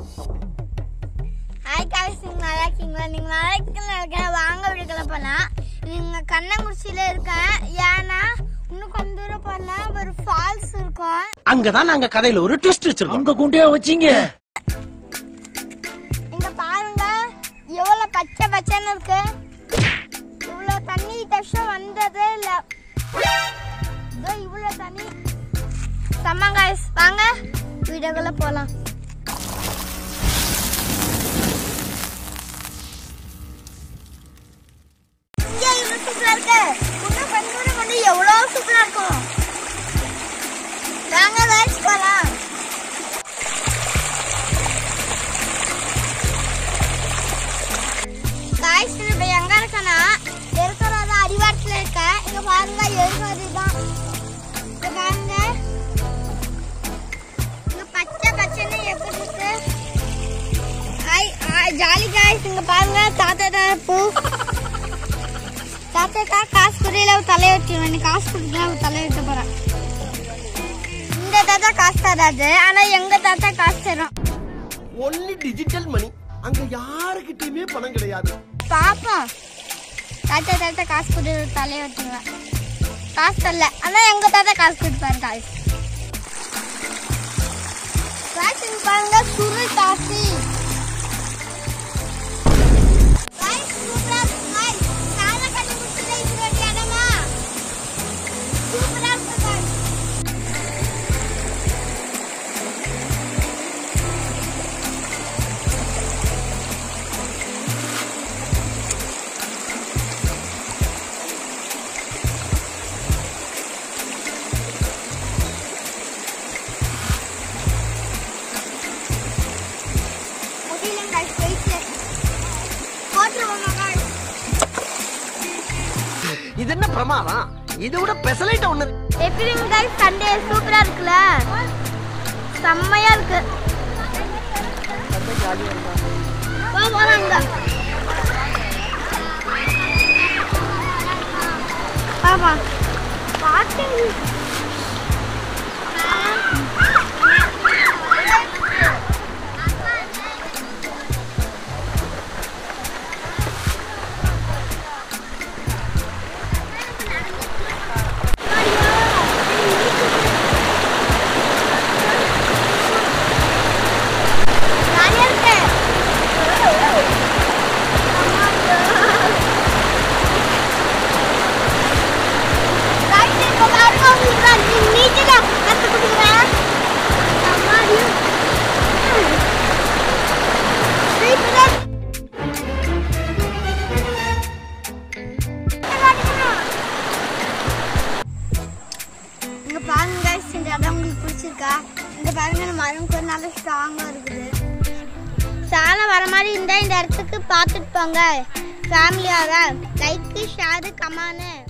Hi guys நீங்க நல்லா இருக்கீங்களா நீங்க நல்லா இருக்கீங்களா இருக்கிற வாங்க வீடுகளை போலாம் நீங்க கண்ணங்குறிச்சியில இருக்கேன் ஏன்னா இன்னும் கொஞ்ச தூரம் போனா ஒரு ஃபால்ஸ் இருக்கும் அங்கதான் நாங்க கதையில ஒரு ட்விஸ்ட் வச்சிருக்கோம் அங்க கொண்டே வச்சீங்க இங்க பாருங்க எவ்வளவு பச்சை பச்சைன்னு இருக்கு இவ்வளவு தண்ணி தஷம் வந்ததே இல்ல இதோ இவ்வளவு தண்ணி செம்ம காய்ஸ் வாங்க வீடுகளை போலாம் இங்க இவ்வளவு சூப்பரா இருக்கு இன்னும் கொஞ்ச தூரம் வந்து எவ்வளவு சூப்பரா இருக்கும் வாங்க guys போலாம் காய்ஸ் இப்ப எங்க இருக்கனா இருக்கிறது அடிவாரத்துல இருக்க இங்க பாருங்க எருமதி தான் இங்க பாருங்க இங்க பச்சை பச்சைன்னு எப்படி இருக்கு ஐ ஜாலி காய்ஸ் இங்க பாருங்க தாத்தா தான் பூ தாத்தாக்கா காசு குடியில தலையை வச்சுருவேன் நீ காசு குடிக்கலாம் தலையை வைக்க போறேன் இந்த தாத்தா காசு தராது ஆனா எங்க தாத்தா காசு தரும் ஒன்லி டிஜிட்டல் மணி அங்க யாருக்கிட்டயுமே பணம் கிடையாது பாப்போம் தாத்தா தாத்தா காசு கொடுத்து தலையை வச்சுருவேன் காசு தரல ஆனா எங்க தாத்தா காசு கொடுப்பாரு காசு காசு இங்க பாருங்க சுருள் காசு Guys, சூப்பரா இருக்கு, guys. சாலை கண்டுபிடிச்சது இது ஒரு இடமா? சூப்பரா இருக்கு, guys. முடியல, guys, போயிட்டு. போட்டுருவோமா, guys? இது என்ன பிரமாதம் இதை விட பெசலைட்ட ஒண்ணு எப்படிங்க guys, சண்டே சூப்பரா இருக்குல்ல செம்மையா இருக்கு வா, போலாம் அங்க. பாப்பா பாட்டு ஜாலியா இருக்கு Guys, இப்ப பாருங்க உங்களுக்கு நான் நீ- நீச்சல கத்துக் கொடுக்குறேன். அம்மாடி. சீக்கிரம். இங்க பாருங்க guys, இந்த இடம் உங்களுக்கு பிடிச்சிருக்கா இங்க பாருங்க இந்த மரம் கூட நல்லா ஸ்ட்ராங்கா இருக்குது சாலை வர மாதிரி இருந்தா இந்த இடத்துக்கு பார்த்துட்டு போங்க ஃபேமிலியாக லைக் ஷேரு கமானு